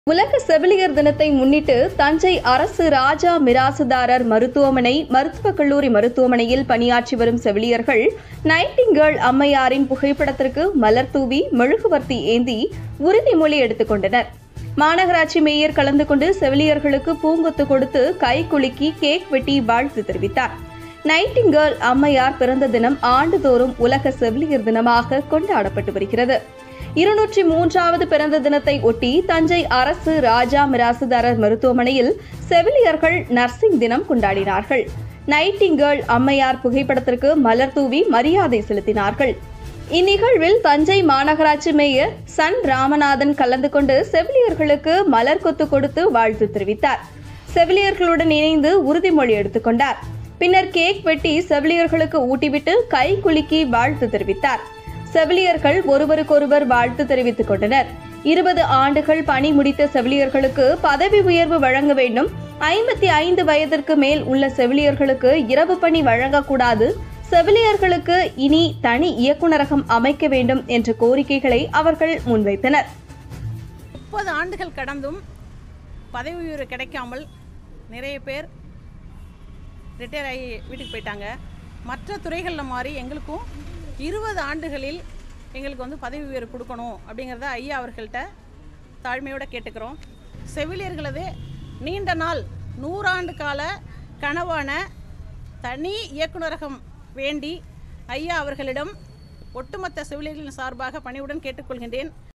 உலக செவிலியர் தினத்தை முன்னிட்டு தஞ்சை அரசு ராஜா மிராசுதாரர் மருத்துவமனை மருத்துவக் கல்லூரி மருத்துவமனையில் பணியாற்றி வரும் செவிலியர்கள் நைட்டிங்கேள் அம்மையாரின் புகைப்படத்திற்கு மலர் தூவி மெழுகுவர்த்தி ஏந்தி உறுதிமொழி எடுத்துக் கொண்டனர் மாநகராட்சி மேயர் கலந்து கொண்டு செவிலியர்களுக்கு பூங்கொத்து கொடுத்து கை குலுக்கி கேக் வெட்டி வாழ்த்து தெரிவித்தார் நைட்டிங்கேள் அம்மையார் பிறந்த தினம் ஆண்டுதோறும் உலக செவிலியர் தினமாக கொண்டாடப்பட்டு வருகிறது இருநூற்றி மூன்றாவது பிறந்த தினத்தை ஒட்டி தஞ்சை அரசு ராஜா மிராசுதாரர் மருத்துவமனையில் செவிலியர்கள் நர்சிங் தினம் கொண்டாடினார்கள் நைட்டிங்கேள் அம்மையார் புகைப்படத்திற்கு மலர் தூவி மரியாதை செலுத்தினார்கள் இந்நிகழ்வில் தஞ்சை மாநகராட்சி மேயர் சன் ராமநாதன் கலந்து கொண்டு செவிலியர்களுக்கு மலர் கொத்து கொடுத்து வாழ்த்து தெரிவித்தார் செவிலியர்களுடன் இணைந்து உறுதிமொழி எடுத்துக்கொண்டார் பின்னர் கேக் வெட்டி செவிலியர்களுக்கு ஊட்டிவிட்டு கை குலுக்கி வாழ்த்து தெரிவித்தார் செவிலியர்கள் ஒருவருக்கொருவர் வாழ்த்து தெரிவித்துக் கொண்டனர் இருபது ஆண்டுகள் பணி முடித்த செவிலியர்களுக்கு பதவி உயர்வு வழங்க வேண்டும் ஐம்பத்தி ஐந்து வயதிற்கு மேல் உள்ள செவிலியர்களுக்கு இரவு பணி வழங்கக்கூடாது செவிலியர்களுக்கு இனி தனி இயக்குநரகம் அமைக்க வேண்டும் என்ற கோரிக்கைகளை அவர்கள் முன்வைத்தனர் முப்பது ஆண்டுகள் கடந்தும் பதவி உயர்வு கிடைக்காமல் நிறைய பேர் ரிட்டையர் ஆகி வீட்டுக்கு போயிட்டாங்க மற்ற துறைகளில் மாதிரி எங்களுக்கும் இருபது ஆண்டுகளில் எங்களுக்கு வந்து பதவி உயர்வு கொடுக்கணும் அப்படிங்கிறத ஐயா அவர்கள்ட்ட தாழ்மையோடு கேட்டுக்கிறோம் செவிலியர்களது நீண்ட நாள் நூறாண்டு கால கனவான தனி இயக்குநரகம் வேண்டி ஐயா அவர்களிடம் ஒட்டுமொத்த செவிலியர்களின் சார்பாக பணிவுடன் கேட்டுக்கொள்கின்றேன்